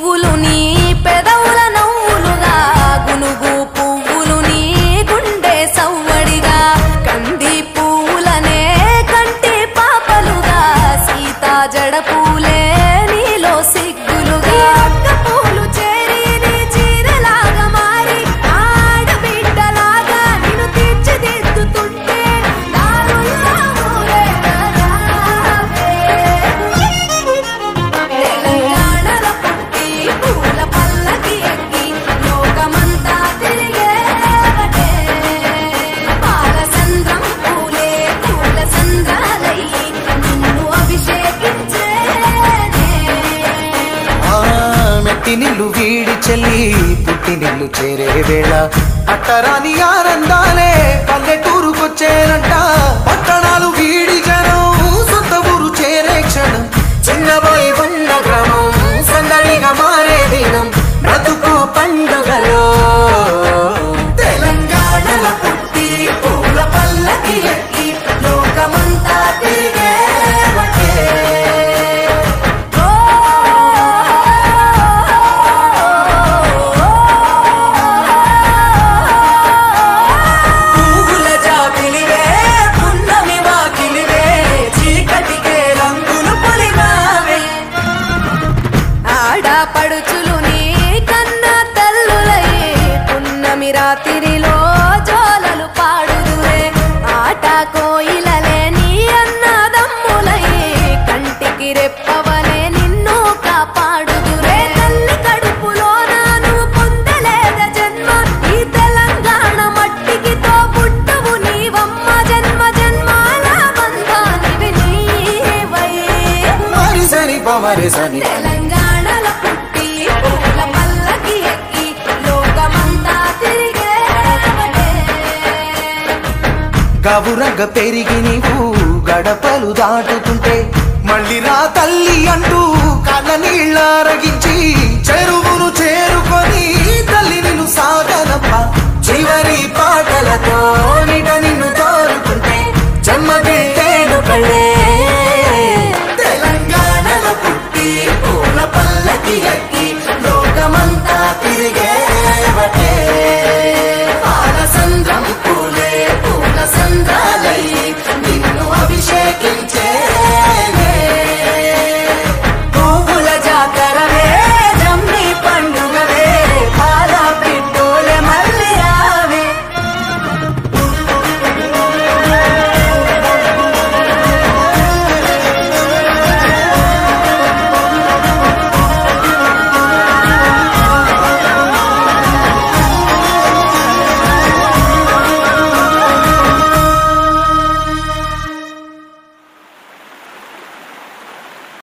పువ్వులు నీ పెదవుల నవ్వులుగా గునుగు పువ్వులు నీ గుండె సవ్వడిగా కంది పువ్వులనే కంటి పాపలుగా సీతా జడ పూలే నీలో సిగ్గులుగా ఒక్క పూలు చేరి నీ చీరలాగా మారి ఆడబిడ్డలాగా నిన్ను తీర్చిదిద్దుతుంటే దారుల్లా ఊరేగరావే. తెలంగాణలో పుట్టి పూల పల్లకి ఎక్కి లోకమంతా తిరిగేవటే. పాలసంద్రం పూలే పూల సంద్రాలయ్యి నిన్ను అభిషేకించేనే. ఆ మెట్టి నిల్లు వీడి చెల్లి పుట్టి నిల్లు చేరే వేళ అట్టరాని ఆనందాలే పల్లెటూరుకొచ్చేనంట పట్టణాలు వీడి జనం సొంత ఊరు చేరే క్షణం చిన్నబోయి ఉన్న గ్రామం సందడిగా మారే దినం బ్రతుకు పండుగలో తెలంగాణల పుట్టి పూల పల్లకి ఎక్కి లోకమంతా తిరిగేవటే. ఓ పువ్వుల జాబిలివే పున్నమి వాకిలివే చీకటికే రంగులు పొలిమావే ఆడపడుచులు నీ కన్న తల్లులై పున్నమి రాత్రిలో జోలలు పాడుదురే ఆట కోయిలలే నీ అన్నదమ్ములై కంటికి రెప్పవలే నిన్ను కాపాడుదురే తల్లి కడుపులో నాను పొందలేద జన్మ ఈ తెలంగాణ మట్టికి తో పుట్టవు నీవమ్మ జన్మ జన్మాల బంధానివి నీవై మరి సరి పమరి సని తెలంగాణలో పుట్టి పూల పల్లకి ఎక్కి లోకమంతా తిరిగేవటే. గవురగ పెరిగి నీవు గడపలు దాటుతుంటే మళ్ళీ రా తల్లి అంటూ కళ్ళ నీళ్ళ రగించి చెరు